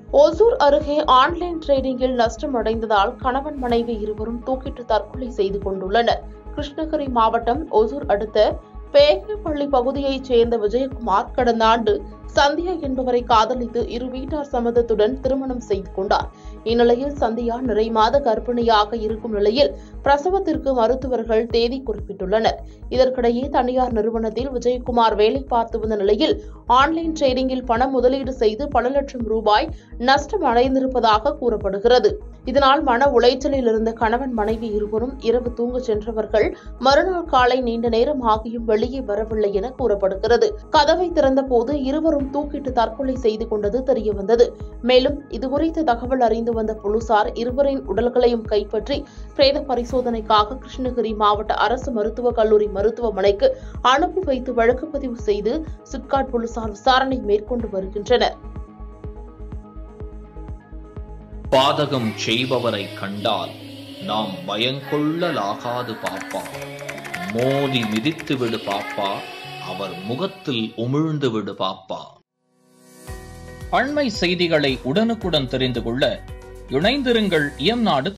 ஓசூர் அருகே ஆன்லைன் ட்ரேடிங்கில் நஷ்டம் அடைந்ததால் கணவன் மனைவி இருவரும் தூக்கிட்டு தற்கொலை செய்து கொண்டுள்ளனர் கிருஷ்ணகிரி மாவட்டம் ஒசூர் அடுத்த பேகைப்பள்ளி பகுதியைச் சேர்ந்த விஜயகுமார் கடந்த ஆண்டு சந்தியா என்பவரை காதலித்து இரு வீட்டார் சம்மதத்துடன் திருமணம் செய்து கொண்டார் இந்நிலையில் சந்தியா நிறை மாத கர்ப்பிணியாக இருக்கும் நிலையில் பிரசவத்திற்கு மருத்துவர்கள் தேதி குறிப்பிட்டுள்ளனர் இதற்கிடையே தனியார் நிறுவனத்தில் விஜயகுமார் வேலை பார்த்து வந்த நிலையில் ஆன்லைன் ட்ரேடிங்கில் பணம் முதலீடு செய்து பல லட்சம் ரூபாய் நஷ்டம் அடைந்திருப்பதாக கூறப்படுகிறது இதனால் மன உளைச்சலில் இருந்த கணவன் மனைவி இருவரும் இரவு தூங்க சென்றவர்கள் மறுநாள் காலை நீண்ட நேரம் ஆகியும் வெளியே வரவில்லை என கூறப்படுகிறது கதவை திறந்தபோது இருவரும் தூக்கிட்டு தற்கொலை செய்து கொண்டது தெரியவந்தது மேலும் இதுகுறித்து தகவல் அறிந்து வந்த போலீசார் இருவரின் உடல்களையும் கைப்பற்றி பிரேத பரிசோதனைக்காக கிருஷ்ணகிரி மாவட்ட அரசு மருத்துவக் கல்லூரி மருத்துவமனைக்கு அனுப்பி வைத்து வழக்கு பதிவு செய்து சிப்காட் போலீசார் விசாரணை மேற்கொண்டு வருகின்றனர் பாதகம் செய்பவரை கண்டால் நாம் பயங்கொள்ளலாகாது பாப்பா மோதி மிதித்து விடு பாப்பா அவர் முகத்தில் உமிழ்ந்து விடு பாப்பா அண்மை செய்திகளை உடனுக்குடன் தெரிந்து கொள்ள இணைந்திருங்கள் இயம்நாடு